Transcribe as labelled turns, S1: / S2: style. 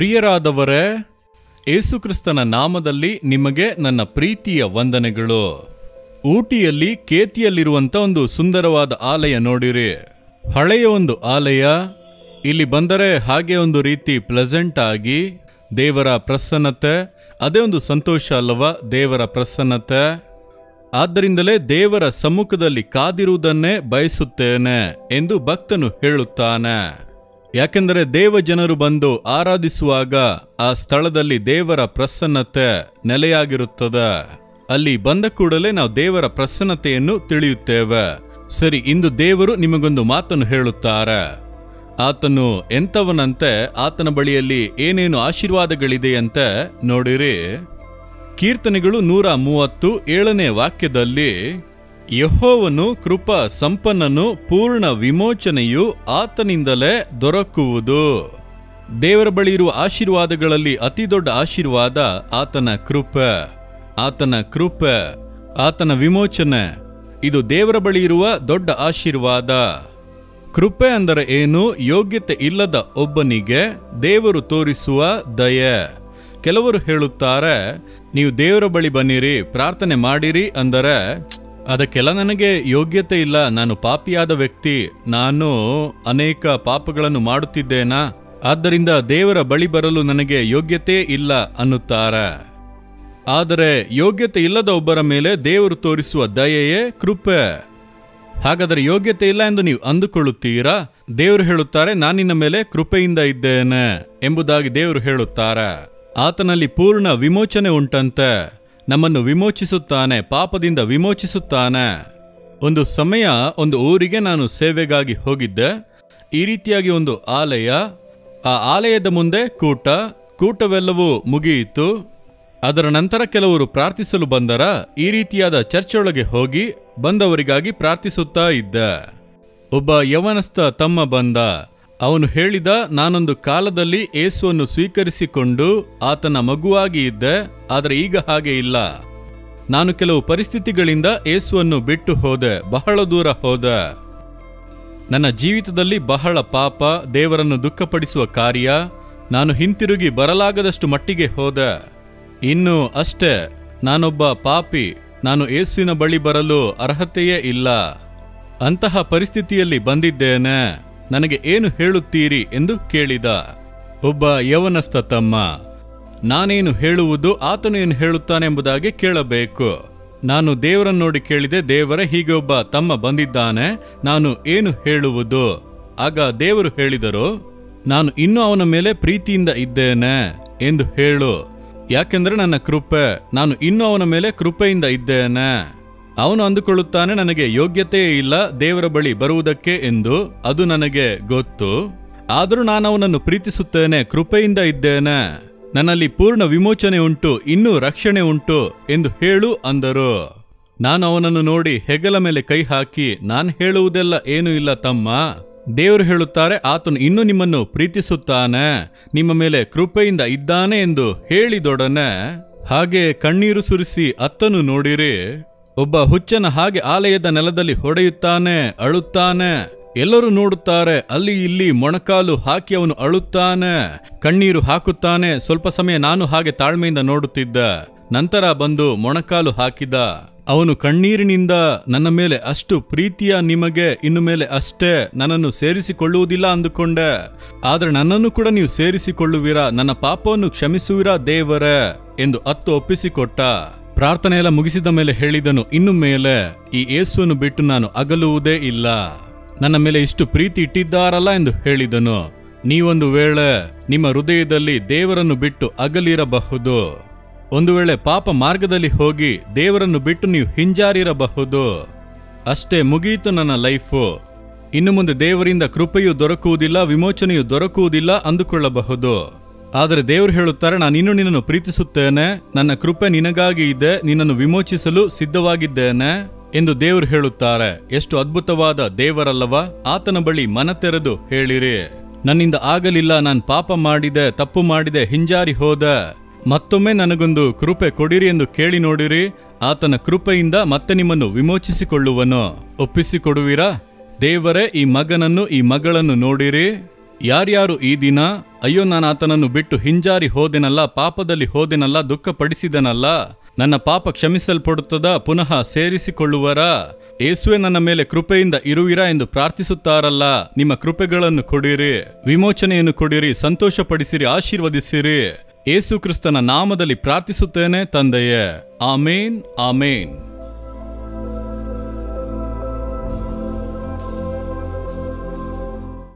S1: ಪ್ರಿಯರಾದವರೇ ಏಸುಕ್ರಿಸ್ತನ ನಾಮದಲ್ಲಿ ನಿಮಗೆ ನನ್ನ ಪ್ರೀತಿಯ ವಂದನೆಗಳು ಊಟಿಯಲ್ಲಿ ಕೇತಿಯಲ್ಲಿರುವಂತ ಒಂದು ಸುಂದರವಾದ ಆಲಯ ನೋಡಿರಿ ಹಳೆಯ ಒಂದು ಆಲಯ ಇಲ್ಲಿ ಬಂದರೆ ಹಾಗೆ ಒಂದು ರೀತಿ ಪ್ಲೆಸೆಂಟ್ ಆಗಿ ದೇವರ ಪ್ರಸನ್ನತೆ ಅದೇ ಒಂದು ಸಂತೋಷ ಅಲ್ಲವಾ ದೇವರ ಪ್ರಸನ್ನತೆ ಆದ್ದರಿಂದಲೇ ದೇವರ ಸಮ್ಮುಖದಲ್ಲಿ ಕಾದಿರುವುದನ್ನೇ ಬಯಸುತ್ತೇನೆ ಎಂದು ಭಕ್ತನು ಹೇಳುತ್ತಾನೆ ಯಾಕೆಂದರೆ ದೇವ ಜನರು ಬಂದು ಆರಾಧಿಸುವಾಗ ಆ ಸ್ಥಳದಲ್ಲಿ ದೇವರ ಪ್ರಸನ್ನತೆ ನೆಲೆಯಾಗಿರುತ್ತದೆ ಅಲ್ಲಿ ಬಂದ ಕೂಡಲೇ ನಾವು ದೇವರ ಪ್ರಸನ್ನತೆಯನ್ನು ತಿಳಿಯುತ್ತೇವೆ ಸರಿ ಇಂದು ದೇವರು ನಿಮಗೊಂದು ಮಾತನ್ನು ಹೇಳುತ್ತಾರೆ ಆತನು ಎಂಥವನಂತೆ ಆತನ ಬಳಿಯಲ್ಲಿ ಏನೇನು ಆಶೀರ್ವಾದಗಳಿದೆಯಂತೆ ನೋಡಿರಿ ಕೀರ್ತನೆಗಳು ನೂರ ಮೂವತ್ತು ಏಳನೇ ವಾಕ್ಯದಲ್ಲಿ ಯಹೋವನು ಕೃಪಾ ಸಂಪನ್ನನು ಪೂರ್ಣ ವಿಮೋಚನೆಯು ಆತನಿಂದಲೇ ದೊರಕುವುದು ದೇವರ ಬಳಿ ಇರುವ ಆಶೀರ್ವಾದಗಳಲ್ಲಿ ಅತಿ ದೊಡ್ಡ ಆಶೀರ್ವಾದ ಆತನ ಕೃಪೆ ಆತನ ಕೃಪೆ ಆತನ ವಿಮೋಚನೆ ಇದು ದೇವರ ಬಳಿ ಇರುವ ದೊಡ್ಡ ಆಶೀರ್ವಾದ ಕೃಪೆ ಅಂದರೆ ಏನು ಯೋಗ್ಯತೆ ಇಲ್ಲದ ಒಬ್ಬನಿಗೆ ದೇವರು ತೋರಿಸುವ ದಯೆ ಕೆಲವರು ಹೇಳುತ್ತಾರೆ ನೀವು ದೇವರ ಬಳಿ ಬನ್ನಿರಿ ಪ್ರಾರ್ಥನೆ ಮಾಡಿರಿ ಅಂದರೆ ಅದಕ್ಕೆಲ್ಲ ನನಗೆ ಯೋಗ್ಯತೆ ಇಲ್ಲ ನಾನು ಪಾಪಿಯಾದ ವ್ಯಕ್ತಿ ನಾನು ಅನೇಕ ಪಾಪಗಳನ್ನು ಮಾಡುತ್ತಿದ್ದೇನಾ ಆದ್ದರಿಂದ ದೇವರ ಬಳಿ ಬರಲು ನನಗೆ ಯೋಗ್ಯತೆ ಇಲ್ಲ ಅನ್ನುತ್ತಾರೆ ಆದರೆ ಯೋಗ್ಯತೆ ಇಲ್ಲದ ಒಬ್ಬರ ಮೇಲೆ ದೇವರು ತೋರಿಸುವ ದಯೆಯೇ ಕೃಪೆ ಹಾಗಾದರೆ ಯೋಗ್ಯತೆ ಇಲ್ಲ ಎಂದು ನೀವು ಅಂದುಕೊಳ್ಳುತ್ತೀರಾ ದೇವರು ಹೇಳುತ್ತಾರೆ ನಾನು ನಿನ್ನ ಮೇಲೆ ಕೃಪೆಯಿಂದ ಇದ್ದೇನೆ ಎಂಬುದಾಗಿ ದೇವರು ಹೇಳುತ್ತಾರೆ ಆತನಲ್ಲಿ ಪೂರ್ಣ ವಿಮೋಚನೆ ಉಂಟಂತೆ ನಮ್ಮನ್ನು ವಿಮೋಚಿಸುತ್ತಾನೆ ಪಾಪದಿಂದ ವಿಮೋಚಿಸುತ್ತಾನೆ ಒಂದು ಸಮಯ ಒಂದು ಊರಿಗೆ ನಾನು ಸೇವೆಗಾಗಿ ಹೋಗಿದ್ದೆ ಈ ರೀತಿಯಾಗಿ ಒಂದು ಆಲಯ ಆ ಆಲಯದ ಮುಂದೆ ಕೂಟ ಕೂಟವೆಲ್ಲವೂ ಮುಗಿಯಿತು ಅದರ ನಂತರ ಕೆಲವರು ಪ್ರಾರ್ಥಿಸಲು ಬಂದರ ಈ ರೀತಿಯಾದ ಚರ್ಚ್ ಒಳಗೆ ಹೋಗಿ ಬಂದವರಿಗಾಗಿ ಪ್ರಾರ್ಥಿಸುತ್ತಾ ಇದ್ದ ಒಬ್ಬ ಯವನಸ್ಥ ತಮ್ಮ ಬಂದ ಅವನು ಹೇಳಿದ ನಾನೊಂದು ಕಾಲದಲ್ಲಿ ಏಸುವನ್ನು ಸ್ವೀಕರಿಸಿಕೊಂಡು ಆತನ ಮಗುವಾಗಿ ಇದ್ದೆ ಆದರೆ ಈಗ ಹಾಗೆ ಇಲ್ಲ ನಾನು ಕೆಲವು ಪರಿಸ್ಥಿತಿಗಳಿಂದ ಏಸುವನ್ನು ಬಿಟ್ಟು ಹೋದೆ ಬಹಳ ದೂರ ಹೋದೆ ನನ್ನ ಜೀವಿತದಲ್ಲಿ ಬಹಳ ಪಾಪ ದೇವರನ್ನು ದುಃಖಪಡಿಸುವ ಕಾರ್ಯ ನಾನು ಹಿಂತಿರುಗಿ ಬರಲಾಗದಷ್ಟು ಮಟ್ಟಿಗೆ ಹೋದೆ ಇನ್ನು ಅಷ್ಟೇ ನಾನೊಬ್ಬ ಪಾಪಿ ನಾನು ಏಸುವಿನ ಬಳಿ ಬರಲು ಅರ್ಹತೆಯೇ ಇಲ್ಲ ಅಂತಹ ಪರಿಸ್ಥಿತಿಯಲ್ಲಿ ಬಂದಿದ್ದೇನೆ ನನಗೆ ಏನು ಹೇಳುತ್ತೀರಿ ಎಂದು ಕೇಳಿದ ಒಬ್ಬ ಯವನಸ್ಥ ತಮ್ಮ ನಾನೇನು ಹೇಳುವುದು ಆತನು ಏನು ಹೇಳುತ್ತಾನೆ ಎಂಬುದಾಗಿ ಕೇಳಬೇಕು ನಾನು ದೇವರನ್ನು ನೋಡಿ ಕೇಳಿದೆ ದೇವರೇ ಹೀಗೆ ಒಬ್ಬ ತಮ್ಮ ಬಂದಿದ್ದಾನೆ ನಾನು ಏನು ಹೇಳುವುದು ಆಗ ದೇವರು ಹೇಳಿದರು ನಾನು ಇನ್ನೂ ಅವನ ಮೇಲೆ ಪ್ರೀತಿಯಿಂದ ಇದ್ದೇನೆ ಎಂದು ಹೇಳು ಯಾಕೆಂದ್ರೆ ನನ್ನ ಕೃಪೆ ನಾನು ಇನ್ನೂ ಅವನ ಮೇಲೆ ಕೃಪೆಯಿಂದ ಇದ್ದೇನೆ ಅವನು ಅಂದುಕೊಳ್ಳುತ್ತಾನೆ ನನಗೆ ಯೋಗ್ಯತೆಯೇ ಇಲ್ಲ ದೇವರ ಬಳಿ ಬರುವುದಕ್ಕೆ ಎಂದು ಅದು ನನಗೆ ಗೊತ್ತು ಆದರೂ ನಾನು ಅವನನ್ನು ಪ್ರೀತಿಸುತ್ತೇನೆ ಕೃಪೆಯಿಂದ ಇದ್ದೇನೆ ನನ್ನಲ್ಲಿ ಪೂರ್ಣ ವಿಮೋಚನೆ ಉಂಟು ಇನ್ನೂ ರಕ್ಷಣೆ ಉಂಟು ಎಂದು ಹೇಳು ಅಂದರು ನಾನು ಅವನನ್ನು ನೋಡಿ ಹೆಗಲ ಮೇಲೆ ಕೈ ಹಾಕಿ ನಾನು ಹೇಳುವುದೆಲ್ಲ ಏನೂ ಇಲ್ಲ ತಮ್ಮ ದೇವರು ಹೇಳುತ್ತಾರೆ ಆತನು ಇನ್ನೂ ನಿಮ್ಮನ್ನು ಪ್ರೀತಿಸುತ್ತಾನೆ ನಿಮ್ಮ ಮೇಲೆ ಕೃಪೆಯಿಂದ ಇದ್ದಾನೆ ಎಂದು ಹೇಳಿದೊಡನೆ ಹಾಗೆ ಕಣ್ಣೀರು ಸುರಿಸಿ ಅತ್ತನು ನೋಡಿರಿ ಒಬ್ಬ ಹುಚ್ಚನ ಹಾಗೆ ಆಲಯದ ನೆಲದಲ್ಲಿ ಹೊಡೆಯುತ್ತಾನೆ ಅಳುತ್ತಾನೆ ಎಲ್ಲರೂ ನೋಡುತ್ತಾರೆ ಅಲ್ಲಿ ಇಲ್ಲಿ ಮೊಣಕಾಲು ಹಾಕಿ ಅವನು ಅಳುತ್ತಾನೆ ಕಣ್ಣೀರು ಹಾಕುತ್ತಾನೆ ಸ್ವಲ್ಪ ಸಮಯ ನಾನು ಹಾಗೆ ತಾಳ್ಮೆಯಿಂದ ನೋಡುತ್ತಿದ್ದ ನಂತರ ಬಂದು ಮೊಣಕಾಲು ಹಾಕಿದ ಅವನು ಕಣ್ಣೀರಿನಿಂದ ನನ್ನ ಮೇಲೆ ಅಷ್ಟು ಪ್ರೀತಿಯ ನಿಮಗೆ ಇನ್ನು ಮೇಲೆ ಅಷ್ಟೇ ನನ್ನನ್ನು ಸೇರಿಸಿಕೊಳ್ಳುವುದಿಲ್ಲ ಅಂದುಕೊಂಡೆ ಆದರೆ ನನ್ನನ್ನು ಕೂಡ ನೀವು ಸೇರಿಸಿಕೊಳ್ಳುವಿರಾ ನನ್ನ ಪಾಪವನ್ನು ಕ್ಷಮಿಸುವಿರಾ ದೇವರೇ ಎಂದು ಅತ್ತು ಒಪ್ಪಿಸಿಕೊಟ್ಟ ಪ್ರಾರ್ಥನೆ ಎಲ್ಲ ಮುಗಿಸಿದ ಮೇಲೆ ಹೇಳಿದನು ಇನ್ನು ಮೇಲೆ ಈ ಯೇಸುವನ್ನು ಬಿಟ್ಟು ನಾನು ಅಗಲುವುದೇ ಇಲ್ಲ ನನ್ನ ಮೇಲೆ ಇಷ್ಟು ಪ್ರೀತಿ ಇಟ್ಟಿದ್ದಾರಲ್ಲ ಎಂದು ಹೇಳಿದನು ನೀವೊಂದು ವೇಳೆ ನಿಮ್ಮ ಹೃದಯದಲ್ಲಿ ದೇವರನ್ನು ಬಿಟ್ಟು ಅಗಲಿರಬಹುದು ಒಂದು ವೇಳೆ ಪಾಪ ಮಾರ್ಗದಲ್ಲಿ ಹೋಗಿ ದೇವರನ್ನು ಬಿಟ್ಟು ನೀವು ಹಿಂಜಾರಿರಬಹುದು ಅಷ್ಟೇ ಮುಗಿಯಿತು ನನ್ನ ಲೈಫು ಇನ್ನು ಮುಂದೆ ದೇವರಿಂದ ಕೃಪೆಯು ದೊರಕುವುದಿಲ್ಲ ವಿಮೋಚನೆಯು ದೊರಕುವುದಿಲ್ಲ ಅಂದುಕೊಳ್ಳಬಹುದು ಆದರೆ ದೇವರು ಹೇಳುತ್ತಾರೆ ನಾನು ಇನ್ನು ನಿನ್ನನ್ನು ಪ್ರೀತಿಸುತ್ತೇನೆ ನನ್ನ ಕೃಪೆ ನಿನಗಾಗಿ ಇದೆ ನಿನ್ನನ್ನು ವಿಮೋಚಿಸಲು ಸಿದ್ಧವಾಗಿದ್ದೇನೆ ಎಂದು ದೇವರು ಹೇಳುತ್ತಾರೆ ಎಷ್ಟು ಅದ್ಭುತವಾದ ದೇವರಲ್ಲವ ಆತನ ಬಳಿ ಮನ ತೆರೆದು ಹೇಳಿರಿ ನನ್ನಿಂದ ಆಗಲಿಲ್ಲ ನಾನು ಪಾಪ ಮಾಡಿದೆ ತಪ್ಪು ಮಾಡಿದೆ ಹಿಂಜಾರಿ ಹೋದೆ ಮತ್ತೊಮ್ಮೆ ನನಗೊಂದು ಕೃಪೆ ಕೊಡಿರಿ ಎಂದು ಕೇಳಿ ನೋಡಿರಿ ಆತನ ಕೃಪೆಯಿಂದ ಮತ್ತೆ ನಿಮ್ಮನ್ನು ವಿಮೋಚಿಸಿಕೊಳ್ಳುವನು ಒಪ್ಪಿಸಿಕೊಡುವಿರಾ ದೇವರೇ ಈ ಮಗನನ್ನು ಈ ಮಗಳನ್ನು ನೋಡಿರಿ ಯಾರ್ಯಾರು ಈ ದಿನ ಅಯ್ಯೋ ನಾನು ಆತನನ್ನು ಬಿಟ್ಟು ಹಿಂಜಾರಿ ಹೋದೆನಲ್ಲ ಪಾಪದಲ್ಲಿ ಹೋದೆನಲ್ಲ ದುಃಖಪಡಿಸಿದನಲ್ಲ ನನ್ನ ಪಾಪ ಕ್ಷಮಿಸಲ್ಪಡುತ್ತದ ಪುನಃ ಸೇರಿಸಿಕೊಳ್ಳುವರ ಏಸುವೆ ನನ್ನ ಮೇಲೆ ಕೃಪೆಯಿಂದ ಇರುವಿರ ಎಂದು ಪ್ರಾರ್ಥಿಸುತ್ತಾರಲ್ಲ ನಿಮ್ಮ ಕೃಪೆಗಳನ್ನು ಕೊಡಿರಿ ವಿಮೋಚನೆಯನ್ನು ಕೊಡಿರಿ ಸಂತೋಷಪಡಿಸಿರಿ ಆಶೀರ್ವದಿಸಿರಿ ಏಸು ಕ್ರಿಸ್ತನ ನಾಮದಲ್ಲಿ ಪ್ರಾರ್ಥಿಸುತ್ತೇನೆ ತಂದೆಯೇ ಆಮೇನ್ ಆಮೇನ್